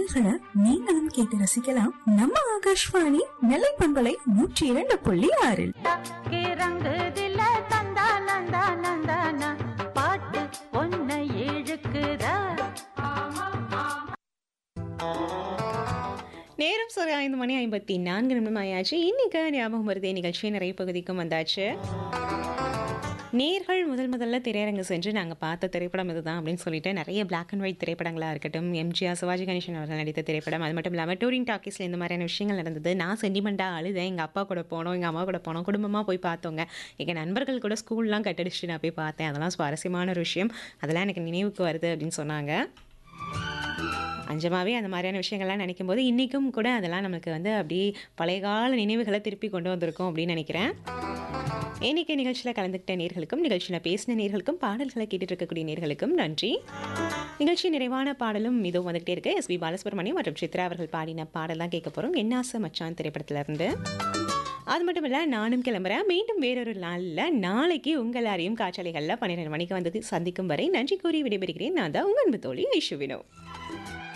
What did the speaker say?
பாடல்களை நீங்களும் கேட்டு ரசிக்கலாம் நம்ம ஆகாஷ்வாணி நெல்லை பண்பலை நூற்றி இரண்டு புள்ளி ஆறில் தக்கே ரங்குதில தந்தா நந்தா நந்தானா பாட்டு பொன்னை இழுக்குதா நேரம் சரி ஐந்து மணி ஐம்பத்தி நான்கு நிமிடம் ஆயாச்சு இன்னைக்கு ஞாபகம் வருதே நிகழ்ச்சி நிறைய பகுதிக்கும் வந்தாச்சு நேர்கள் முதல் முதல்ல திரையரங்கு சென்று நாங்கள் பார்த்த திரைப்படம் இதுதான் அப்படின்னு சொல்லிட்டு நிறைய பிளாக் அண்ட் ஒயிட் திரைப்படங்களாக இருக்கட்டும் எம்ஜிஆர் சிவாஜி கணேசன் அவர்கள் நடித்த திரைப்படம் அது மட்டும் இல்லாமல் டூரிங் டாக்கீஸில் இந்த மாதிரியான விஷயங்கள் நடந்தது நான் சென்டிமெண்ட்டாக அழுதேன் எங்கள் அப்பா கூட போனோம் எங்கள் அம்மா கூட போனோம் குடும்பமாக போய் பார்த்தோங்க எங்கள் நண்பர்கள் கூட ஸ்கூல்லாம் கட்டடிச்சுட்டு நான் போய் பார்த்தேன் அதெல்லாம் சுவாரஸ்யமான ஒரு விஷயம் அதெல்லாம் எனக்கு நினைவுக்கு வருது அப்படின்னு சொன்னாங்க அஞ்சமாவே அந்த மாதிரியான விஷயங்கள்லாம் நினைக்கும் போது இன்றைக்கும் கூட அதெல்லாம் நமக்கு வந்து அப்படியே பழைய கால நினைவுகளை திருப்பி கொண்டு வந்திருக்கோம் அப்படின்னு நினைக்கிறேன் இன்னைக்கு நிகழ்ச்சியில் கலந்துக்கிட்ட நேர்களுக்கும் நிகழ்ச்சியில் பேசின நேர்களுக்கும் பாடல்களை கேட்டுட்டு இருக்கக்கூடிய நேர்களுக்கும் நன்றி நிகழ்ச்சி நிறைவான பாடலும் இதுவும் வந்துகிட்டே இருக்கு எஸ் பி பாலசுப்ரமணியம் மற்றும் சித்ரா அவர்கள் பாடின பாடல் தான் கேட்க போகிறோம் என்னாச மச்சான் திரைப்படத்துல இருந்து அது மட்டும் இல்லை நானும் கிளம்புறேன் மீண்டும் வேறொரு நாளில் நாளைக்கு உங்கள் எல்லாரையும் காற்றாலைகளில் பன்னிரெண்டு மணிக்கு வந்து சந்திக்கும் வரை நன்றி கூறி விடைபெறுகிறேன் நான் தான் உங்கள் அன்பு தோழி ஐஷுவினோ